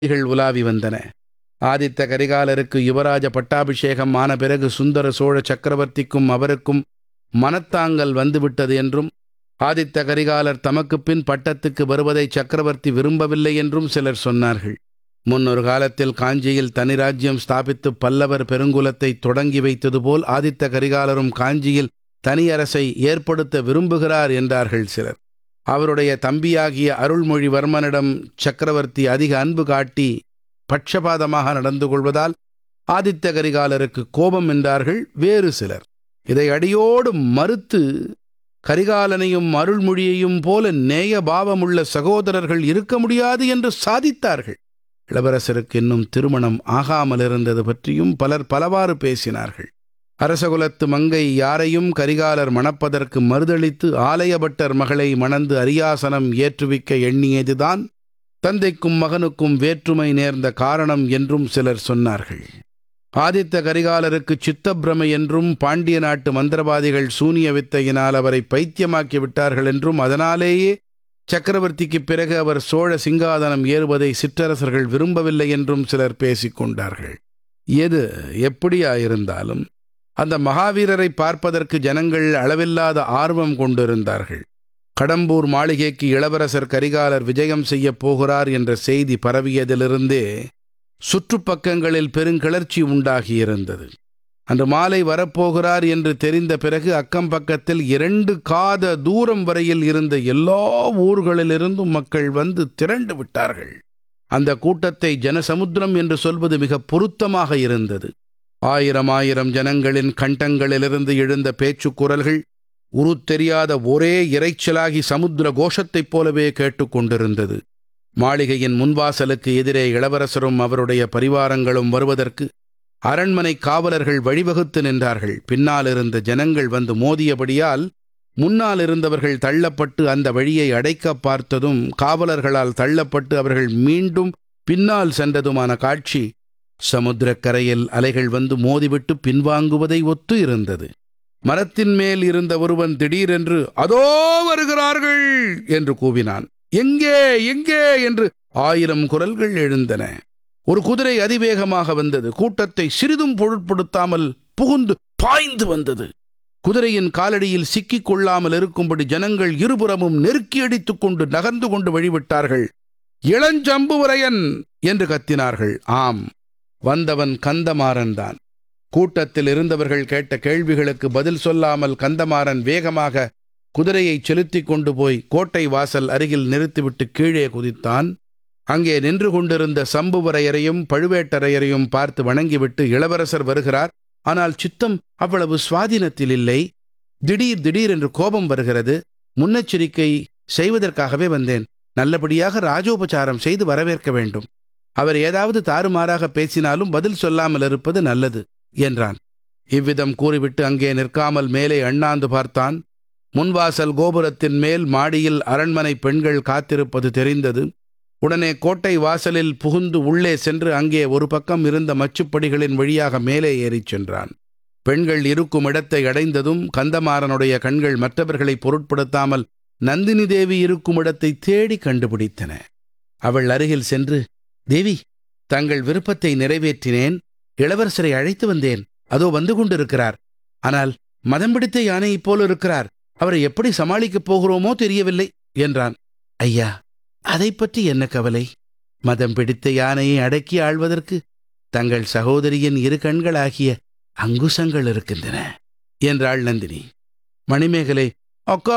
செய்திகள் உலாவி வந்தன ஆதித்த கரிகாலருக்கு யுவராஜ பட்டாபிஷேகம் ஆன பிறகு சுந்தர சோழ சக்கரவர்த்திக்கும் அவருக்கும் மனத்தாங்கல் வந்துவிட்டது என்றும் ஆதித்த கரிகாலர் தமக்குப் பின் பட்டத்துக்கு வருவதை சக்கரவர்த்தி விரும்பவில்லை என்றும் சிலர் சொன்னார்கள் முன்னொரு காலத்தில் காஞ்சியில் தனி ராஜ்யம் ஸ்தாபித்து பல்லவர் பெருங்குலத்தை தொடங்கி வைத்தது போல் ஆதித்த கரிகாலரும் காஞ்சியில் தனி அரசை ஏற்படுத்த விரும்புகிறார் என்றார்கள் சிலர் அவருடைய தம்பியாகிய அருள்மொழிவர்மனிடம் சக்கரவர்த்தி அதிக அன்பு காட்டி பட்சபாதமாக நடந்து கொள்வதால் ஆதித்த கரிகாலருக்கு கோபம் என்றார்கள் வேறு சிலர் இதை அடியோடு மறுத்து கரிகாலனையும் அருள்மொழியையும் போல நேய பாவமுள்ள சகோதரர்கள் இருக்க முடியாது என்று சாதித்தார்கள் இளவரசருக்கு இன்னும் திருமணம் ஆகாமல் இருந்தது பற்றியும் பலர் பலவாறு பேசினார்கள் அரசகுலத்து மங்கை யாரையும் கரிகாலர் மணப்பதற்கு மறுதளித்து ஆலயபட்டர் மகளை மணந்து அரியாசனம் ஏற்றுவிக்க எண்ணியதுதான் தந்தைக்கும் மகனுக்கும் வேற்றுமை நேர்ந்த காரணம் என்றும் சிலர் சொன்னார்கள் ஆதித்த கரிகாலருக்கு சித்தப்பிரமை என்றும் பாண்டிய நாட்டு மந்திரவாதிகள் சூனிய வித்தையினால் அவரை பைத்தியமாக்கி விட்டார்கள் என்றும் அதனாலேயே சக்கரவர்த்திக்கு பிறகு அவர் சோழ சிங்காதனம் ஏறுவதை சிற்றரசர்கள் விரும்பவில்லை என்றும் சிலர் பேசிக் கொண்டார்கள் எது எப்படியாயிருந்தாலும் அந்த மகாவீரரை பார்ப்பதற்கு ஜனங்கள் அளவில்லாத ஆர்வம் கொண்டிருந்தார்கள் கடம்பூர் மாளிகைக்கு இளவரசர் கரிகாலர் விஜயம் செய்யப் போகிறார் என்ற செய்தி பரவியதிலிருந்தே சுற்றுப்பக்கங்களில் பெருங்கிளர்ச்சி உண்டாகியிருந்தது அன்று மாலை வரப்போகிறார் என்று தெரிந்த பிறகு அக்கம் பக்கத்தில் இரண்டு காத தூரம் வரையில் இருந்த எல்லா ஊர்களிலிருந்தும் மக்கள் வந்து திரண்டு விட்டார்கள் அந்த கூட்டத்தை ஜனசமுத்திரம் என்று சொல்வது மிக பொருத்தமாக இருந்தது ஆயிரம் ஆயிரம் ஜனங்களின் கண்டங்களிலிருந்து எழுந்த பேச்சுக் குரல்கள் உரு தெரியாத ஒரே இறைச்சலாகி சமுத்திர கோஷத்தைப் போலவே கேட்டுக்கொண்டிருந்தது மாளிகையின் முன்வாசலுக்கு எதிரே இளவரசரும் அவருடைய பரிவாரங்களும் வருவதற்கு அரண்மனை காவலர்கள் வழிவகுத்து நின்றார்கள் பின்னால் இருந்த ஜனங்கள் வந்து மோதியபடியால் முன்னால் இருந்தவர்கள் தள்ளப்பட்டு அந்த வழியை அடைக்க பார்த்ததும் காவலர்களால் தள்ளப்பட்டு அவர்கள் மீண்டும் பின்னால் சென்றதுமான காட்சி சமுத்திரக்கரையில் அலைகள் வந்து மோதிவிட்டு பின்வாங்குவதை ஒத்து இருந்தது மரத்தின் மேல் இருந்த ஒருவன் திடீரென்று அதோ வருகிறார்கள் என்று கூவினான் எங்கே எங்கே என்று ஆயிரம் குரல்கள் எழுந்தன ஒரு குதிரை அதிவேகமாக வந்தது கூட்டத்தை சிறிதும் பொருட்படுத்தாமல் புகுந்து பாய்ந்து வந்தது குதிரையின் காலடியில் சிக்கிக் கொள்ளாமல் இருக்கும்படி ஜனங்கள் இருபுறமும் நெருக்கி அடித்துக் கொண்டு நகர்ந்து கொண்டு வழிவிட்டார்கள் இளஞ்சம்புவரையன் என்று கத்தினார்கள் ஆம் வந்தவன் கந்தமாறன் தான் கூட்டத்தில் இருந்தவர்கள் கேட்ட கேள்விகளுக்கு பதில் சொல்லாமல் கந்தமாறன் வேகமாக குதிரையை செலுத்திக் கொண்டு போய் கோட்டை வாசல் அருகில் நிறுத்திவிட்டு கீழே குதித்தான் அங்கே நின்று கொண்டிருந்த சம்புவரையரையும் பழுவேட்டரையரையும் பார்த்து வணங்கிவிட்டு இளவரசர் வருகிறார் ஆனால் சித்தம் அவ்வளவு சுவாதீனத்தில் இல்லை திடீர் திடீர் என்று கோபம் வருகிறது முன்னெச்சரிக்கை செய்வதற்காகவே வந்தேன் நல்லபடியாக ராஜோபச்சாரம் செய்து வரவேற்க வேண்டும் அவர் ஏதாவது தாறுமாறாக பேசினாலும் பதில் சொல்லாமல் இருப்பது நல்லது என்றான் இவ்விதம் கூறிவிட்டு அங்கே நிற்காமல் மேலே அண்ணாந்து பார்த்தான் முன்வாசல் கோபுரத்தின் மேல் மாடியில் அரண்மனை பெண்கள் காத்திருப்பது தெரிந்தது உடனே கோட்டை வாசலில் புகுந்து உள்ளே சென்று அங்கே ஒரு பக்கம் இருந்த மச்சுப்படிகளின் வழியாக மேலே ஏறிச் சென்றான் பெண்கள் இருக்கும் இடத்தை அடைந்ததும் கந்தமாறனுடைய கண்கள் மற்றவர்களை பொருட்படுத்தாமல் நந்தினி தேவி இருக்கும் இடத்தை தேடி கண்டுபிடித்தன அவள் அருகில் சென்று தேவி தங்கள் விருப்பத்தை நிறைவேற்றினேன் இளவரசரை அழைத்து வந்தேன் அதோ வந்து கொண்டிருக்கிறார் ஆனால் மதம் பிடித்த யானையைப் போல இருக்கிறார் அவரை எப்படி சமாளிக்கப் போகிறோமோ தெரியவில்லை என்றான் ஐயா அதை பற்றி என்ன கவலை மதம் பிடித்த யானையை அடக்கி ஆள்வதற்கு தங்கள் சகோதரியின் இரு கண்களாகிய அங்குசங்கள் இருக்கின்றன என்றாள் நந்தினி மணிமேகலை அக்கா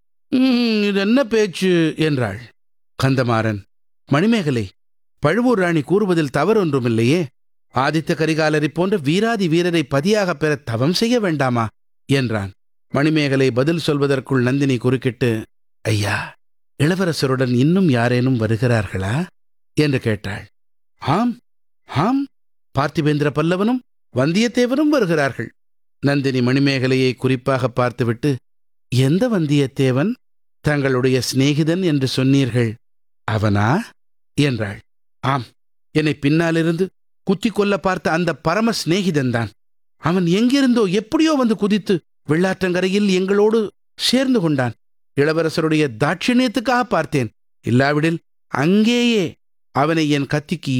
ம், இது என்ன பேச்சு என்றாள் கந்தமாறன் மணிமேகலை பழுவூர் ராணி கூறுவதில் தவறொன்றுமில்லையே ஆதித்த கரிகாலரை போன்ற வீராதி வீரரை பதியாக பெற தவம் செய்ய வேண்டாமா என்றான் மணிமேகலை பதில் சொல்வதற்குள் நந்தினி குறுக்கிட்டு ஐயா இளவரசருடன் இன்னும் யாரேனும் வருகிறார்களா என்று கேட்டாள் ஆம் ஆம் பார்த்திபேந்திர பல்லவனும் வந்தியத்தேவனும் வருகிறார்கள் நந்தினி மணிமேகலையை குறிப்பாக பார்த்துவிட்டு எந்த வந்தியத்தேவன் தங்களுடைய சிநேகிதன் என்று சொன்னீர்கள் அவனா என்றாள் ஆம் என்னை பின்னாலிருந்து குத்திக் கொல்ல பார்த்த அந்த பரம சிநேகிதன்தான் அவன் எங்கிருந்தோ எப்படியோ வந்து குதித்து வெள்ளாற்றங்கரையில் எங்களோடு சேர்ந்து கொண்டான் இளவரசருடைய தாட்சிணியத்துக்காக பார்த்தேன் இல்லாவிடில் அங்கேயே அவனை என் கத்திக்கு